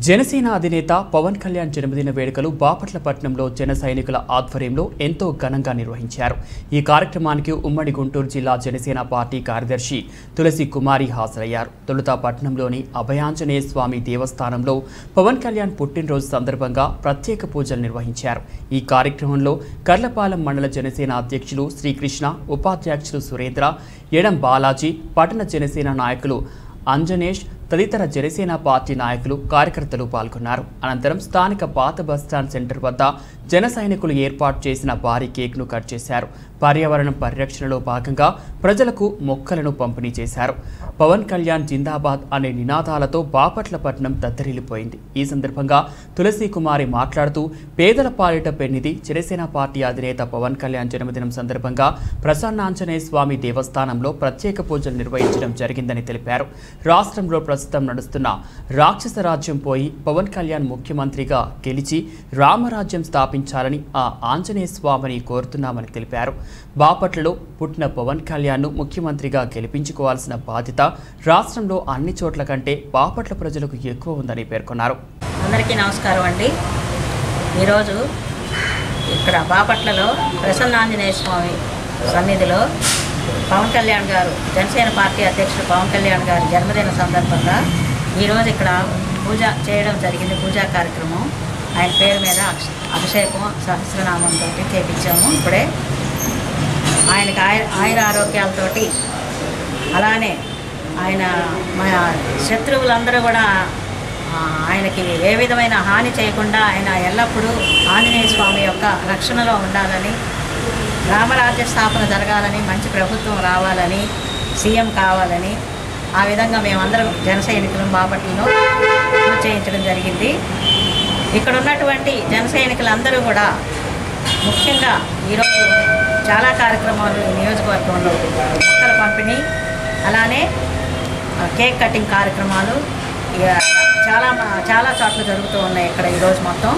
జనసేన అధినేత పవన్ కళ్యాణ్ జన్మదిన వేడుకలు బాపట్లపట్నంలో జన సైనికుల ఆధ్వర్యంలో ఎంతో ఘనంగా నిర్వహించారు ఈ కార్యక్రమానికి ఉమ్మడి గుంటూరు జిల్లా జనసేన పార్టీ కార్యదర్శి తులసి కుమారి హాజరయ్యారు తొలుత పట్టణంలోని అభయాంజనేయ స్వామి దేవస్థానంలో పవన్ కళ్యాణ్ పుట్టినరోజు సందర్భంగా ప్రత్యేక పూజలు నిర్వహించారు ఈ కార్యక్రమంలో కర్లపాలెం మండల జనసేన అధ్యక్షులు శ్రీకృష్ణ ఉపాధ్యక్షులు సురేంద్ర ఎడం బాలాజీ పట్టణ జనసేన నాయకులు అంజనేష్ తదితర జనసేన పార్టీ నాయకులు కార్యకర్తలు పాల్గొన్నారు అనంతరం స్థానిక పాత బస్టాండ్ సెంటర్ వద్ద జన సైనికులు ఏర్పాటు చేసిన భారీ కేక్ను కట్ చేశారు పర్యావరణ పరిరక్షణలో భాగంగా ప్రజలకు మొక్కలను పంపిణీ చేశారు పవన్ కళ్యాణ్ జిందాబాద్ అనే నినాదాలతో బాపట్లపట్నం దద్దరిల్లిపోయింది ఈ సందర్భంగా తులసి కుమారి మాట్లాడుతూ పేదల పాలిట పెన్నిది జనసేన పార్టీ అధినేత పవన్ కళ్యాణ్ జన్మదినం సందర్భంగా ప్రసన్నాంజనేయ స్వామి దేవస్థానంలో ప్రత్యేక పూజలు నిర్వహించడం జరిగిందని తెలిపారు రాష్ట్రంలో ప్రస్తుతం నడుస్తున్న రాక్షస రాజ్యం పోయి పవన్ కళ్యాణ్ ముఖ్యమంత్రిగా గెలిచి రామరాజ్యం స్థాపించాలని ఆ ఆంజనేయ స్వామిని కోరుతున్నామని తెలిపారు బాపట్లలో పుట్టిన పవన్ కళ్యాణ్ను ముఖ్యమంత్రిగా గెలిపించుకోవాల్సిన బాధ్యత రాష్ట్రంలో అన్ని చోట్ల కంటే బాపట్ల ప్రజలకు ఎక్కువ ఉందని పేర్కొన్నారు అందరికీ నమస్కారం అండి ఈరోజు ఇక్కడ బాపట్లలో ప్రసన్నాంజనేయ స్వామి సన్నిధిలో పవన్ కళ్యాణ్ గారు జనసేన పార్టీ అధ్యక్షుడు పవన్ కళ్యాణ్ గారి జన్మదిన సందర్భంగా ఈరోజు ఇక్కడ పూజ చేయడం జరిగింది పూజా కార్యక్రమం ఆయన పేరు మీద అక్ష- అభిషేకం సహస్రనామంతో చేపించాము ఇప్పుడే ఆయనకి ఆయ ఆయుర ఆరోగ్యాలతోటి అలానే ఆయన మన శత్రువులందరూ కూడా ఆ, ఆయనకి ఏ విధమైన హాని చేయకుండా ఆయన ఎల్లప్పుడూ ఆంజనేయ స్వామి యొక్క రక్షణలో ఉండాలని రామరాజ్య స్థాపన జరగాలని మంచి ప్రభుత్వం రావాలని సీఎం కావాలని ఆ విధంగా మేమందరం జన సైనికులం బాపట్లలో పూజ చేయించడం జరిగింది ఇక్కడ ఉన్నటువంటి జన సైనికులందరూ కూడా ముఖ్యంగా ఈరోజు చాలా కార్యక్రమాలు ఈ నియోజకవర్గంలో మొక్కల పంపిణీ అలానే ఆ, కేక్ కటింగ్ కార్యక్రమాలు ఇక చాలా చాలా చోట్ల జరుగుతూ ఉన్నాయి ఇక్కడ ఈరోజు మొత్తం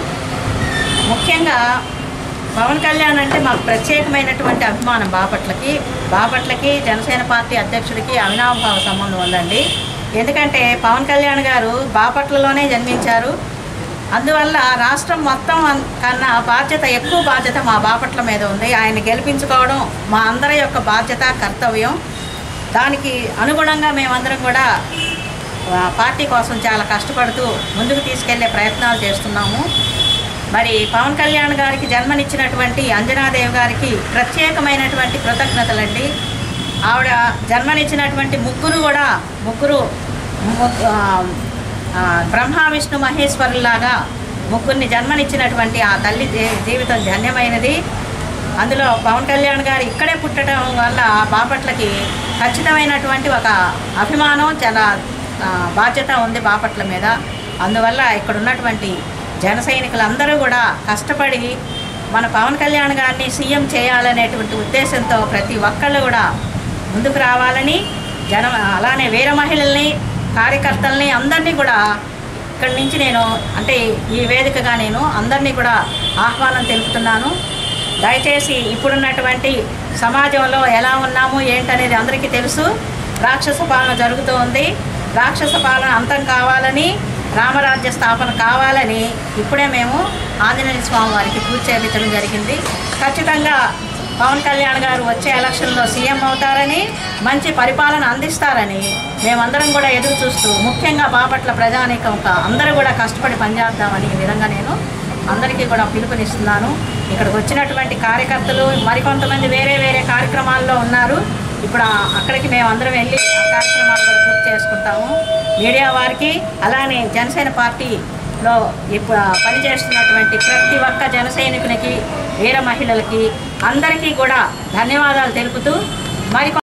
ముఖ్యంగా పవన్ కళ్యాణ్ అంటే మాకు ప్రత్యేకమైనటువంటి అభిమానం బాపట్లకి బాపట్లకి జనసేన పార్టీ అధ్యక్షుడికి అవినాభావ సంబంధం ఉందండి ఎందుకంటే పవన్ కళ్యాణ్ గారు బాపట్లలోనే జన్మించారు అందువల్ల రాష్ట్రం మొత్తం అన్- కన్నా బాధ్యత ఎక్కువ బాధ్యత మా బాపట్ల మీద ఉంది ఆయన గెలిపించుకోవడం మా అందరి యొక్క బాధ్యత కర్తవ్యం దానికి అనుగుణంగా మేమందరం కూడా ఆ, పార్టీ కోసం చాలా కష్టపడుతూ ముందుకు తీసుకెళ్లే ప్రయత్నాలు చేస్తున్నాము మరి పవన్ కళ్యాణ్ గారికి జన్మనిచ్చినటువంటి అంజనాదేవి గారికి ప్రత్యేకమైనటువంటి కృతజ్ఞతలండి ఆవిడ జన్మనిచ్చినటువంటి ముగ్గురు కూడా ముగ్గురు ము- ఆ, ఆ, బ్రహ్మ విష్ణు మహేశ్వరులాగా ముగ్గురిని జన్మనిచ్చినటువంటి ఆ తల్లి జీ- జీవితం ధన్యమైనది అందులో పవన్ కళ్యాణ్ గారు ఇక్కడే పుట్టడం వల్ల బాపట్లకి ఖచ్చితమైనటువంటి ఒక అభిమానం చాలా ఆ, బాధ్యత ఉంది బాపట్ల మీద అందువల్ల ఇక్కడ ఉన్నటువంటి జన సైనికులందరూ కూడా కష్టపడి మన పవన్ కళ్యాణ్ గారిని సీఎం చేయాలనేటువంటి ఉద్దేశంతో ప్రతి ఒక్కళ్ళు కూడా ముందుకు రావాలని జన అలానే వీర మహిళల్ని కార్యకర్తల్ని అందరినీ కూడా ఇక్కడి నుంచి నేను అంటే ఈ వేదికగా నేను అందరినీ కూడా ఆహ్వానం తెలుపుతున్నాను దయచేసి ఇప్పుడున్నటువంటి సమాజంలో ఎలా ఉన్నాము ఏంటనేది అందరికీ తెలుసు రాక్షస పాలన జరుగుతూ ఉంది రాక్షస పాలన అంతం కావాలని రామరాజ్య స్థాపన కావాలని ఇప్పుడే మేము ఆంజనేయ స్వామి వారికి పూజ చేయించడం జరిగింది ఖచ్చితంగా పవన్ కళ్యాణ్ గారు వచ్చే ఎలక్షన్లో సీఎం అవుతారని మంచి పరిపాలన అందిస్తారని మేమందరం కూడా ఎదురు చూస్తూ ముఖ్యంగా బాపట్ల ప్రజానీకం అందరూ కూడా కష్టపడి పనిచేద్దామని ఈ విధంగా నేను అందరికీ కూడా పిలుపునిస్తున్నాను ఇక్కడికి వచ్చినటువంటి కార్యకర్తలు మరికొంతమంది వేరే వేరే కార్యక్రమాల్లో ఉన్నారు ఇప్పుడు ఆ- అక్కడికి మేము అందరం వెళ్ళి ఆ కార్యక్రమాలు కూడా పూర్తి చేసుకుంటాము మీడియా వారికి అలానే జనసేన పార్టీలో ఇప్పుడు పనిచేస్తున్నటువంటి ప్రతి ఒక్క జన సైనికునికి వీర మహిళలకి అందరికీ కూడా ధన్యవాదాలు తెలుపుతూ మరి